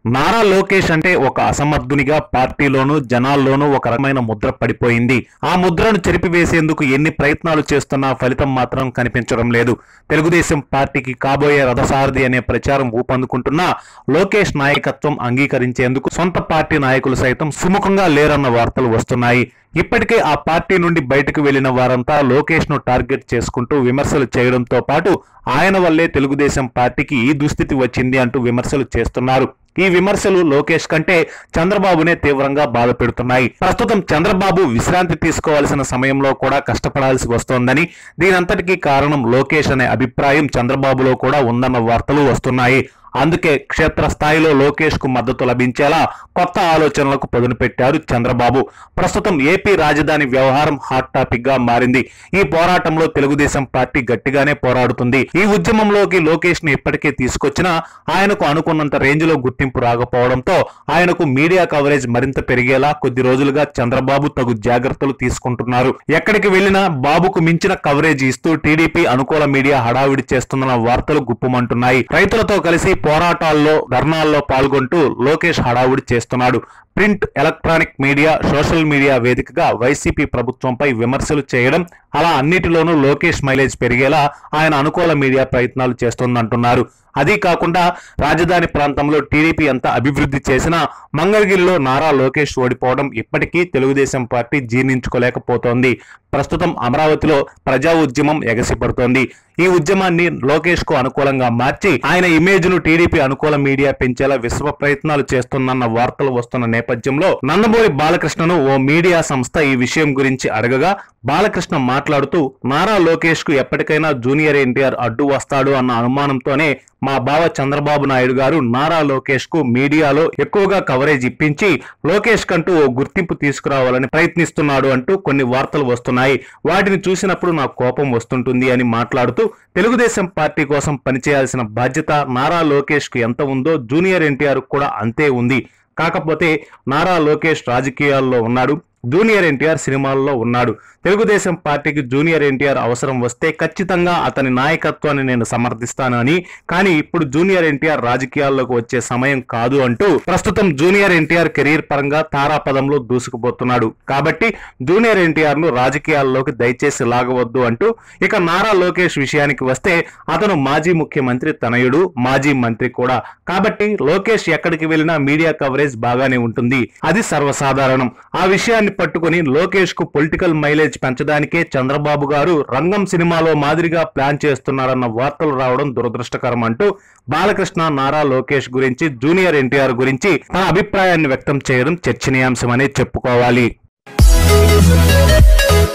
నారా లోకేష్ అంటే ఒక అసమర్థునిగా పార్టీలోనూ జనాల్లోనూ ఒక రకమైన ముద్ర పడిపోయింది ఆ ముద్రను చెరిపివేసేందుకు ఎన్ని ప్రయత్నాలు చేస్తున్నా ఫలితం మాత్రం కనిపించడం లేదు తెలుగుదేశం పార్టీకి కాబోయే రథసారథి అనే ప్రచారం ఊపందుకుంటున్నా లోకేష్ నాయకత్వం అంగీకరించేందుకు సొంత పార్టీ నాయకులు సైతం సుముఖంగా లేరన్న వార్తలు వస్తున్నాయి ఇప్పటికే ఆ పార్టీ నుండి బయటకు వెళ్లిన వారంతా లోకేష్ ను టార్గెట్ చేసుకుంటూ విమర్శలు చేయడంతో పాటు ఆయన వల్లే తెలుగుదేశం పార్టీకి ఈ దుస్థితి వచ్చింది అంటూ విమర్శలు చేస్తున్నారు ఈ విమర్శలు లోకేష్ కంటే చంద్రబాబునే తీవ్రంగా బాధ పెడుతున్నాయి ప్రస్తుతం చంద్రబాబు విశ్రాంతి తీసుకోవాల్సిన సమయంలో కూడా కష్టపడాల్సి వస్తోందని దీనంతటికీ కారణం లోకేష్ అనే అభిప్రాయం చంద్రబాబులో కూడా ఉందన్న వార్తలు వస్తున్నాయి అందుకే క్షేత్రస్థాయిలో లోకేష్ కు మద్దతు లభించేలా కొత్త ఆలోచనలకు పదును పెట్టారు చంద్రబాబు ప్రస్తుతం ఏపీ రాజధాని వ్యవహారం హాట్ టాపిక్ గా మారింది ఈ పోరాటంలో తెలుగుదేశం పార్టీ గట్టిగానే పోరాడుతుంది ఈ ఉద్యమంలోకి లోకేష్ ని ఇప్పటికే తీసుకొచ్చినా ఆయనకు అనుకున్నంత రేంజ్ లో గుర్తింపు రాకపోవడంతో ఆయనకు మీడియా కవరేజ్ మరింత పెరిగేలా కొద్ది రోజులుగా చంద్రబాబు తగు జాగ్రత్తలు తీసుకుంటున్నారు ఎక్కడికి వెళ్లినా బాబుకు మించిన కవరేజ్ ఇస్తూ టీడీపీ అనుకూల మీడియా హడావిడి చేస్తుందన్న వార్తలు గుప్పుమంటున్నాయి రైతులతో కలిసి పోరాటాల్లో ధర్నాల్లో పాల్గొంటూ లోకేష్ హడావుడి చేస్తున్నాడు print electronic media social media వేదికగా వైసీపీ ప్రభుత్వంపై విమర్శలు చేయడం అలా అన్నిటిలోనూ లోకేష్ మైలేజ్ పెరిగేలా ఆయన అనుకూల మీడియా ప్రయత్నాలు చేస్తోందంటున్నారు అదీ కాకుండా రాజధాని ప్రాంతంలో టీడీపీ ఎంత అభివృద్ధి చేసినా మంగళగిరిలో నారా లోకేష్ ఓడిపోవడం ఇప్పటికీ తెలుగుదేశం పార్టీ జీర్ణించుకోలేకపోతోంది ప్రస్తుతం అమరావతిలో ప్రజా ఉద్యమం ఎగసిపడుతోంది ఈ ఉద్యమాన్ని లోకేష్ కు అనుకూలంగా మార్చి ఆయన ఇమేజ్ ను టీడీపీ అనుకూల మీడియా పెంచేలా విశ్వ ప్రయత్నాలు చేస్తుందన్న వార్తలు వస్తున్న నేపథ్యంలో నందమూరి బాలకృష్ణను ఓ మీడియా సంస్థ ఈ విషయం గురించి అడగగా బాలకృష్ణ మాట్లాడుతూ నారా లోకేష్ కు ఎప్పటికైనా జూనియర్ ఎన్టీఆర్ అడ్డు వస్తాడు అన్న అనుమానంతోనే మా బావ చంద్రబాబు నాయుడు గారు నారా లోకేష్ కు మీడియాలో ఎక్కువగా కవరేజ్ ఇప్పించి లోకేష్ కంటూ ఓ గుర్తింపు తీసుకురావాలని ప్రయత్నిస్తున్నాడు అంటూ కొన్ని వార్తలు వస్తున్నాయి వాటిని చూసినప్పుడు నాకు కోపం వస్తుంటుంది అని మాట్లాడుతూ తెలుగుదేశం పార్టీ కోసం పనిచేయాల్సిన బాధ్యత నారా లోకేష్ కు ఎంత ఉందో జూనియర్ ఎన్టీఆర్ కూడా అంతే ఉంది కాకపోతే నారా లోకేష్ రాజకీయాల్లో ఉన్నాడు జూనియర్ ఎన్టీఆర్ సినిమాల్లో ఉన్నాడు తెలుగుదేశం పార్టీకి జూనియర్ ఎన్టీఆర్ అవసరం వస్తే ఖచ్చితంగా అతని నాయకత్వాన్ని నేను సమర్థిస్తాను అని కానీ ఇప్పుడు జూనియర్ ఎన్టీఆర్ రాజకీయాల్లోకి వచ్చే సమయం కాదు అంటూ ప్రస్తుతం జూనియర్ ఎన్టీఆర్ కెరీర్ పరంగా తారాపదంలో దూసుకుపోతున్నాడు కాబట్టి జూనియర్ ఎన్టీఆర్ ను రాజకీయాల్లోకి దయచేసి లాగవద్దు అంటూ ఇక నారా లోకేష్ విషయానికి వస్తే అతను మాజీ ముఖ్యమంత్రి తనయుడు మాజీ మంత్రి కూడా కాబట్టి లోకేష్ ఎక్కడికి వెళ్ళినా మీడియా కవరేజ్ బాగానే ఉంటుంది అది సర్వసాధారణం ఆ విషయాన్ని పట్టుకుని లోకేష్ కు పొలిటికల్ మైలేజ్ పెంచడానికే చంద్రబాబు గారు రంగం సినిమాలో మాదిరిగా ప్లాన్ చేస్తున్నారన్న వార్తలు రావడం దురదృష్టకరం అంటూ బాలకృష్ణ నారా లోకేష్ గురించి జూనియర్ ఎన్టీఆర్ గురించి తన అభిప్రాయాన్ని వ్యక్తం చేయడం చర్చనీయాంశమనే చెప్పుకోవాలి